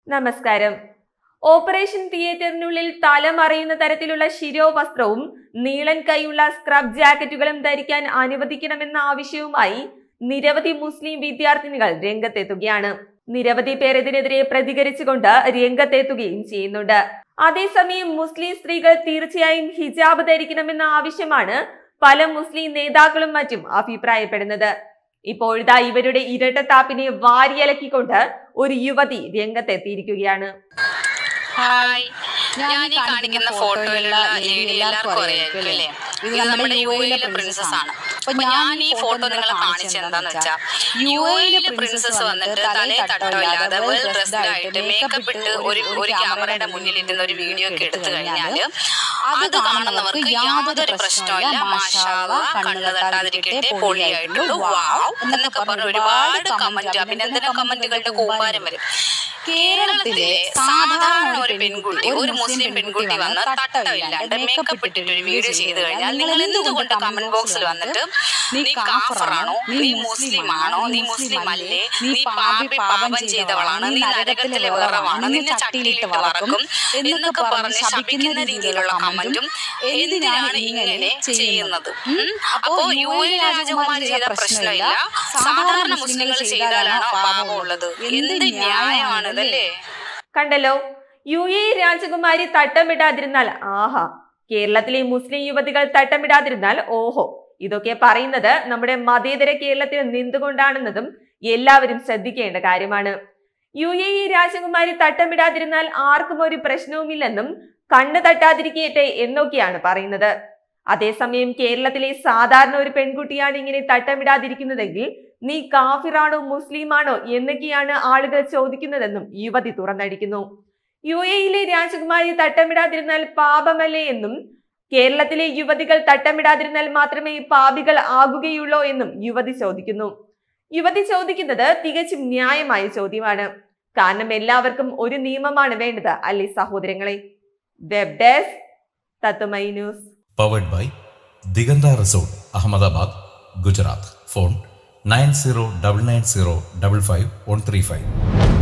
നമസ്കാരം ഓപ്പറേഷൻ തിയേറ്ററിനുള്ളിൽ തലമറയുന്ന തരത്തിലുള്ള ശിരോവസ്ത്രവും നീളൻ കൈയുള്ള സ്ക്രബ് ജാക്കറ്റുകളും ധരിക്കാൻ അനുവദിക്കണമെന്ന ആവശ്യവുമായി നിരവധി മുസ്ലിം വിദ്യാർത്ഥിനികൾ രംഗത്തെത്തുകയാണ് നിരവധി പേർ ഇതിനെതിരെ പ്രതികരിച്ചുകൊണ്ട് രംഗത്തെത്തുകയും ചെയ്യുന്നുണ്ട് അതേസമയം മുസ്ലിം സ്ത്രീകൾ തീർച്ചയായും ഹിജാബ് ധരിക്കണമെന്ന ആവശ്യമാണ് പല മുസ്ലിം നേതാക്കളും മറ്റും അഭിപ്രായപ്പെടുന്നത് ഇപ്പോഴിതാ ഇവരുടെ ഇരട്ടത്താപ്പിനെ വാരിയലക്കിക്കൊണ്ട് ഒരു യുവതി രംഗത്തെത്തിയിരിക്കുകയാണ് ഹായ് ഞാൻ ഈ കാണിക്കുന്ന ഫോട്ടോയിലുള്ള ലേഡി എല്ലാവർക്കും അറിയായിരിക്കും അല്ലേ ഇത് നമ്മുടെ യു എയിലെ പ്രിൻസസ് ആണ് അപ്പൊ ഞാൻ ഈ ഫോട്ടോ നിങ്ങളെ കാണിച്ചത് എന്താന്ന് വെച്ചാൽ യു എയിലെ പ്രിൻസസ് വന്നിട്ട് തലേ തട്ടമില്ലാതെ വെൽ ഡ്രസ്ഡ് ആയിട്ട് മേക്കപ്പ് ഇട്ട് ഒരു ഒരു ക്യാമറയുടെ മുന്നിൽ ഇരുന്ന ഒരു വീഡിയോ ഒക്കെ എടുത്തു കഴിഞ്ഞാല് അത് കാണുന്നവർക്ക് യാതൊരു പ്രശ്നമില്ല മാഷാവ കണ്ണു തട്ടാതിരിക്കട്ടെ പൊളിയായിട്ടുള്ളൂ വാവ് എന്നൊക്കെ പറഞ്ഞ് ഒരുപാട് കമന്റ് അഭിനന്ദന കമന്റുകളുടെ കൂമ്പാരം വരും കേരളത്തിലെ സാധാരണ ഒരു പെൺകുട്ടി ഒരു മുസ്ലിം പെൺകുട്ടി വന്ന് തട്ടമില്ലാണ്ട് മേക്കപ്പ് ഇട്ടിട്ട് ഒരു വീഡിയോ ചെയ്തു കഴിഞ്ഞാൽ നിങ്ങൾ എന്തുകൊണ്ട് കമന്റ് ബോക്സിൽ വന്നിട്ട് നീ കാഫറാണോ നീ മുസ്ലിം ആണോ നീ മുസ്ലിം അല്ലേ നീ പാപി പാപം ചെയ്തവളാണ് നീ നരകത്തിലെ വിറവാണ് നിന്നെ ചട്ടിയിലിട്ട് വറക്കും എന്നൊക്കെ പറഞ്ഞ് ശപിക്കുന്ന രീതിയിലുള്ള കമന്റും എന്തിനാണ് ഇങ്ങനെ ചെയ്യുന്നത് ഉം? അപ്പോ യു എ രാജകുമാരി ചെയ്ത പ്രശ്നമില്ല സാധാരണ മുസ്ലിങ്ങൾ ചെയ്താലാണ് പാപമുള്ളത് എന്ത് ന്യായമാണ് ഇതല്ലേ കണ്ടല്ലോ യു എ രാജകുമാരി തട്ടമിടാതിരുന്നാൽ ആഹാ കേരളത്തിലെ മുസ്ലിം യുവതികൾ തട്ടമിടാതിരുന്നാൽ ഓഹോ ഇതൊക്കെ പറയുന്നത് നമ്മുടെ മതേതര കേരളത്തിൽ നിന്നുകൊണ്ടാണെന്നതും എല്ലാവരും ശ്രദ്ധിക്കേണ്ട കാര്യമാണ് യു എ ഇ രാജകുമാരി തട്ടമിടാതിരുന്നാൽ ആർക്കും ഒരു പ്രശ്നവുമില്ലെന്നും കണ്ണ് തട്ടാതിരിക്കട്ടെ എന്നൊക്കെയാണ് പറയുന്നത് അതേസമയം കേരളത്തിലെ സാധാരണ ഒരു പെൺകുട്ടിയാണ് ഇങ്ങനെ തട്ടമിടാതിരിക്കുന്നതെങ്കിൽ നീ കാഫിറാണോ മുസ്ലിമാണോ എന്നൊക്കെയാണ് ആളുകൾ ചോദിക്കുന്നതെന്നും യുവതി തുറന്നടിക്കുന്നു യു എയിലെ രാജകുമാരി തട്ടമിടാതിരുന്നാൽ പാപമല്ലേ എന്നും കേരളത്തിലെ യുവതികൾ തട്ടമിടാതിരുന്നാൽ മാത്രമേ പാപികൾ ആകുകയുള്ളൂ എന്നും യുവതി ചോദിക്കുന്നു യുവതി ചോദിക്കുന്നത് തികച്ചും ന്യായമായ ചോദ്യമാണ് കാരണം എല്ലാവർക്കും ഒരു നിയമമാണ് വേണ്ടത് അല്ലേ സഹോദരങ്ങളെ വെബ് ഡെസ്ക് തത്തുമൈ news powered by Diganta resort Ahmedabad Gujarat phone nine zero double nine zero double five one three five